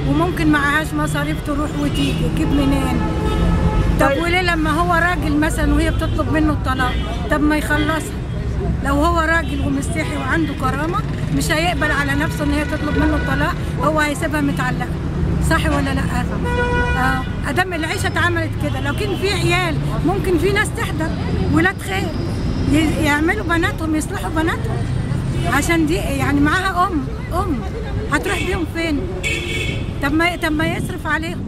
وممكن معهاش مصاريف تروح وتيجي تجيب منين طب وليه لما هو راجل مثلا وهي بتطلب منه الطلاق طب ما يخلصها لو هو راجل ومستحي وعنده كرامه مش هيقبل على نفسه ان هي تطلب منه الطلاق هو هيسيبها متعلقه صح ولا لا اه ادام العيشه اتعملت كده لو كان في عيال ممكن في ناس تحضر ولاد خير ي- يعملوا بناتهم يصلحوا بناتهم عشان دي يعني معاها ام ام هتروح بيهم فين طب ما طب ما يصرف عليهم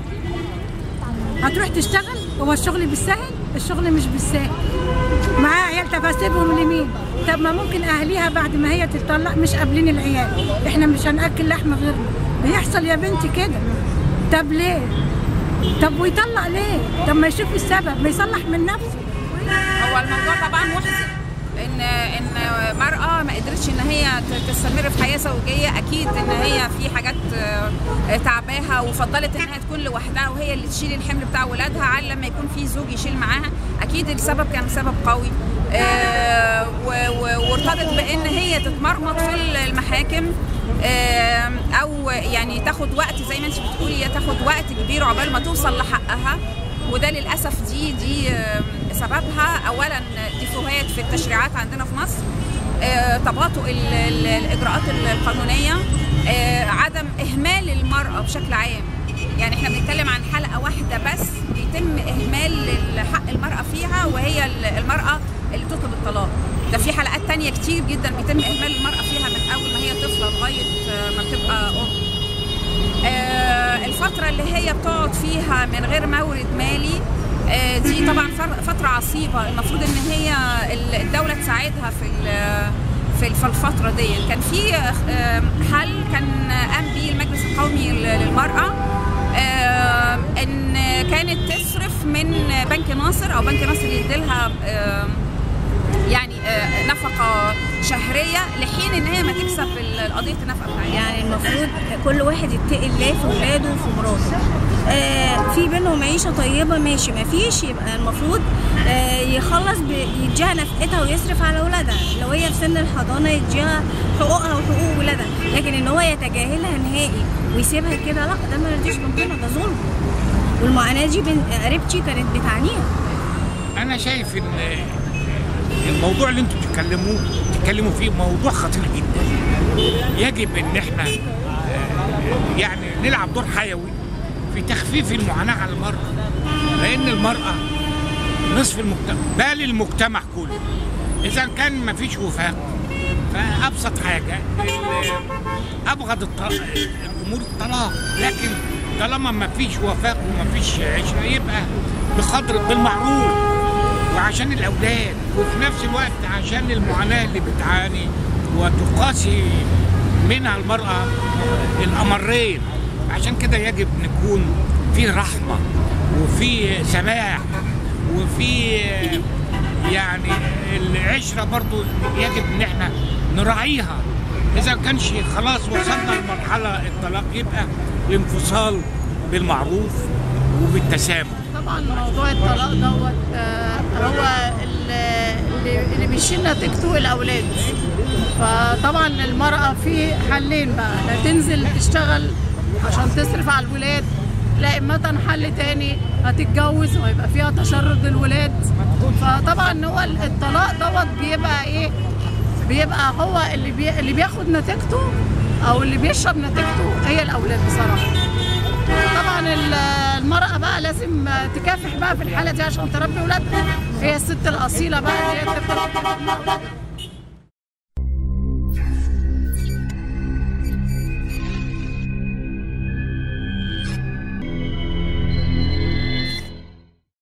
هتروح تشتغل هو الشغل بالسهل الشغل مش بالسهل معاها عيال طب هسيبهم لمين طب ما ممكن اهليها بعد ما هي تتطلق مش قابلين العيال احنا مش هناكل لحم غيرنا بيحصل يا بنتي كده طب ليه طب ويطلق ليه طب ما يشوف السبب ما يصلح من نفسه هو الموضوع طبعا محزن ان ان مرأة ما قدرتش ان هي ت- تستمر في حياة زوجية اكيد ان هي في حاجات آه، آه، تعباها وفضلت انها تكون لوحدها وهي اللي تشيل الحمل بتاع ولادها على لما يكون في زوج يشيل معاها اكيد السبب كان سبب قوي آه، و- و- وارتضت بان هي تتمرمط في المحاكم آه، او يعني تاخد وقت زي ما انت بتقولي هي تاخد وقت كبير عقبال ما توصل لحقها وده للاسف دي دي آه، سببها اولا ديفوهات في التشريعات عندنا في مصر آه، تباطؤ ال- ال- الاجراءات القانونيه آه، عدم اهمال المراه بشكل عام يعني احنا بنتكلم عن حلقه واحده بس بيتم اهمال حق المراه فيها وهي ال- المراه اللي تطلب الطلاق ده في حلقات تانية كتير جدا بيتم اهمال المراه فيها من اول ما هي طفله لغايه آه، ما بتبقى ام آه، الفترة اللي هي بتقعد فيها من غير مورد مالي آه، دي طبعا فر- فترة عصيبة المفروض ان هي ال- الدولة تساعدها في ال- في ال- في الفترة دي كان في آه، حل كان قام به المجلس القومي ل- للمرأة آه، ان كانت تصرف من بنك ناصر او بنك ناصر يديلها آه، يعني آه، نفقة شهرية لحين ان هي ما تكسب ال- قضية النفقة بتاعتها يعني المفروض كل واحد يتقي الله في ولاده وفي مراته آه في بينهم عيشه طيبه ماشي ما فيش يبقى المفروض آه يخلص ب- يديها نفقتها ويصرف على ولادها لو هي في سن الحضانه يديها حقوقها وحقوق ولادها لكن ان هو يتجاهلها نهائي ويسيبها كده لا ده ما يرضيش ربنا ده ظلم والمعاناه دي بنت قريبتي كانت بتعانيها انا شايف ان الموضوع اللي انتوا بتتكلموه بتتكلموا فيه موضوع خطير جدا يجب ان احنا آه، يعني نلعب دور حيوي في تخفيف المعاناه على المراه لان المراه نصف المجتمع بل المجتمع كله اذا كان ما فيش وفاق فابسط حاجه ال- ابغض الط- الامور الطلاق لكن طالما ما فيش وفاق وما فيش عشره يبقى بقدر بالمعروف وعشان الاولاد وفي نفس الوقت عشان المعاناه اللي بتعاني وتقاسي منها المراه الامرين عشان كده يجب نكون في رحمه وفي سماح وفي يعني العشره برضو يجب ان احنا نراعيها اذا كانش خلاص وصلنا لمرحله الطلاق يبقى الانفصال بالمعروف وبالتسامح طبعا موضوع الطلاق دوت آه، هو اللي- اللي اللي بيشيل نتيجته الاولاد فطبعا المراه في حلين بقى لا تنزل تشتغل عشان تصرف على الولاد لا اما حل تاني هتتجوز وهيبقى فيها تشرد الولاد فطبعا هو الطلاق دوت بيبقى ايه بيبقى هو اللي بي اللي بياخد نتيجته او اللي بيشرب نتيجته هي الاولاد بصراحه طبعا ال- المرأة بقى لازم تكافح بقى في الحالة دي عشان تربي ولادها هي الست الأصيلة بقى اللي هي تفضل